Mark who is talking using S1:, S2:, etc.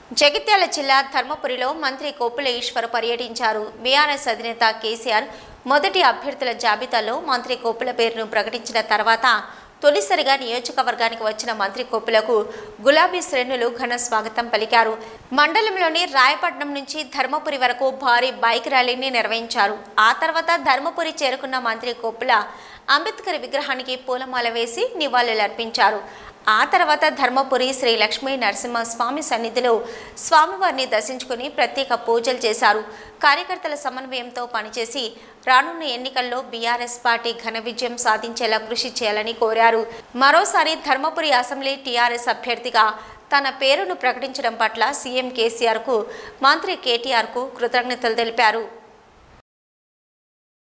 S1: జగిత్యాల జిల్లా ధర్మపురిలో మంత్రి కొప్పుల ఈశ్వర్ పర్యటించారు బీఆర్ఎస్ అధినేత కేసీఆర్ మొదటి అభ్యర్థుల జాబితాలో మంత్రి కొప్పుల పేరును ప్రకటించిన తర్వాత తొలిసారిగా నియోజకవర్గానికి వచ్చిన మంత్రి కొప్పులకు గులాబీ శ్రేణులు ఘన స్వాగతం పలికారు మండలంలోని రాయపట్నం నుంచి ధర్మపురి వరకు భారీ బైక్ ర్యాలీని నిర్వహించారు ఆ తర్వాత ధర్మపురి చేరుకున్న మంత్రి కొప్పుల అంబేద్కర్ విగ్రహానికి పూలమాల వేసి నివాళులర్పించారు ఆ తర్వాత ధర్మపురి శ్రీ లక్ష్మీ నరసింహస్వామి సన్నిధిలో స్వామివారిని దర్శించుకుని ప్రత్యేక పూజలు చేశారు కార్యకర్తల సమన్వయంతో పనిచేసి రానున్న ఎన్నికల్లో బీఆర్ఎస్ పార్టీ ఘన విజయం సాధించేలా కృషి చేయాలని కోరారు మరోసారి ధర్మపురి అసెంబ్లీ టీఆర్ఎస్ అభ్యర్థిగా తన పేరును ప్రకటించడం పట్ల సీఎం కేసీఆర్కు మంత్రి కేటీఆర్కు కృతజ్ఞతలు తెలిపారు